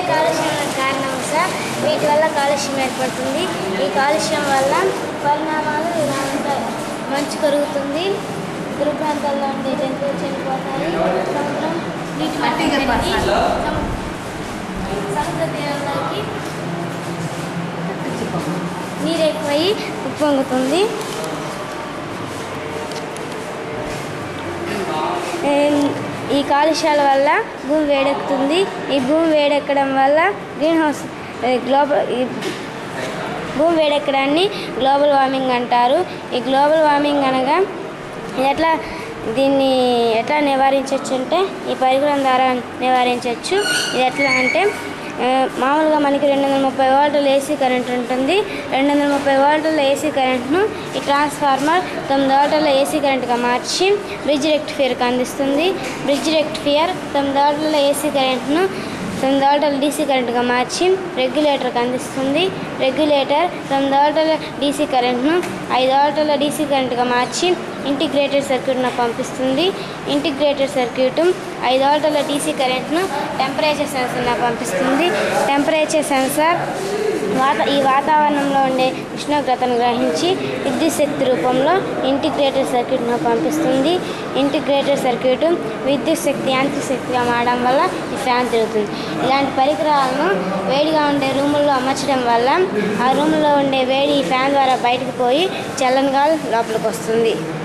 కాలుష్యం కారణం సార్ వీటి వల్ల కాలుష్యం ఏర్పడుతుంది ఈ కాలుష్యం వల్ల పరిణామాలు ఇలా ఉంటాయి మంచు కరుగుతుంది దురు ప్రాంతాల్లో ఉండే జంతువులు చనిపోతాయి సముద్రం నీటి మట్టం పెరిగి సము- సముద్ర తీరంలోకి నీరు ఎక్కువయి ఉప్పొంగుతుంది ఏం, ఈ కాలుష్యాల వల్ల భూమి వేడెక్కుతుంది ఈ భూమి వేడెక్కడం వల్ల గ్రీన్ హౌస్ ఏ, గ్లోబల్ ఈ భూమి వేడెక్కడాన్ని గ్లోబల్ వార్మింగ్ అంటారు ఈ గ్లోబల్ వార్మింగ్ అనగా ఇది ఎట్లా దీన్ని ఎట్లా నివారించవచ్చు అంటే ఈ పరికరం ద్వారా నివారించవచ్చు ఇది ఎట్లా అంటే ఆ, మామూలుగా మనకి రెండు వందల ముప్పై వోల్టుల ఏసీ కరెంట్ ఉంటుంది రెండు వందల ముప్పై వోల్టుల ఏసీ కరెంట్ను ఈ ట్రాన్స్ఫార్మర్ తొమ్మిది వోల్టుల ఏసీ కరెంట్గా మార్చి బ్రిడ్జ్ రెక్టిఫైర్కి అందిస్తుంది బ్రిడ్జ్ రెక్టిఫైర్ తొమ్మిది వోల్టుల ఏసీ కరెంట్ను తొమ్మిది వోల్టుల డీసీ కరెంట్గా మార్చి రెగ్యులేటర్కి అందిస్తుంది రెగ్యులేటర్ తొమ్మిది వోల్టుల డీసీ కరెంట్ను ఐదు వోల్టుల డీసీ కరెంట్గా మార్చి ఇంటిగ్రేటెడ్ సర్క్యూట్ను పంపిస్తుంది ఇంటిగ్రేటెడ్ సర్క్యూట్ ఐదు వోల్టుల డీసీ కరెంట్ను టెంపరేచర్ సెన్సర్ను పంపిస్తుంది టెంపరేచర్ సెన్సార్ వాత ఈ వాతావరణంలో ఉండే ఉష్ణోగ్రతను గ్రహించి విద్యుత్ శక్తి రూపంలో ఇంటిగ్రేటెడ్ సర్క్యూట్ను పంపిస్తుంది ఇంటిగ్రేటెడ్ సర్క్యూట్ విద్యుత్ శక్తి యాంత్రిక శక్తిగా మారడం వల్ల ఈ ఫ్యాన్ తిరుగుతుంది ఇలాంటి పరికరాలను వేడిగా ఉండే రూముల్లో అమర్చడం వల్ల ఆ రూములో ఉండే వేడి ఈ ఫ్యాన్ ద్వారా బయటకు పోయి చల్లని గాలి లోపలికి వస్తుంది